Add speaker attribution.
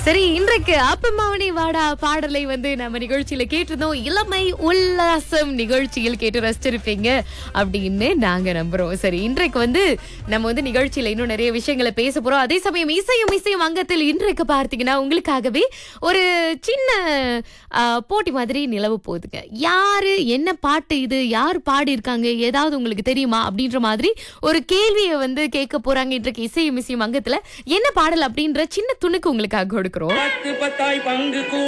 Speaker 1: சரி இன்றைக்கு அப்பம்மாவனி வாடா பாடலை வந்து நம்ம நிகழ்ச்சியில கேட்டிருந்தோம் இளமை உல்லாசம் நிகழ்ச்சியில் கேட்டு ரசிச்சிருப்பீங்க அப்படின்னு நாங்க நம்புறோம் சரி இன்றைக்கு வந்து நம்ம வந்து நிகழ்ச்சியில இன்னும் நிறைய விஷயங்களை பேச போறோம் அதே சமயம் இசையும் இசையும் அங்கத்தில் இன்றைக்கு பார்த்தீங்கன்னா உங்களுக்காகவே ஒரு சின்ன ஆ, போட்டி மாதிரி நிலவு போகுதுங்க யாரு என்ன பாட்டு இது யார் பாடி இருக்காங்க ஏதாவது உங்களுக்கு தெரியுமா அப்படின்ற மாதிரி ஒரு கேள்வியை வந்து கேட்க போறாங்க இன்றைக்கு இசையும் இசையும் அங்கத்துல என்ன பாடல் அப்படின்ற சின்ன துணுக்கு உங்களுக்காக கொடுக்குறோம்
Speaker 2: பத்து பத்தாய் பங்கு கூ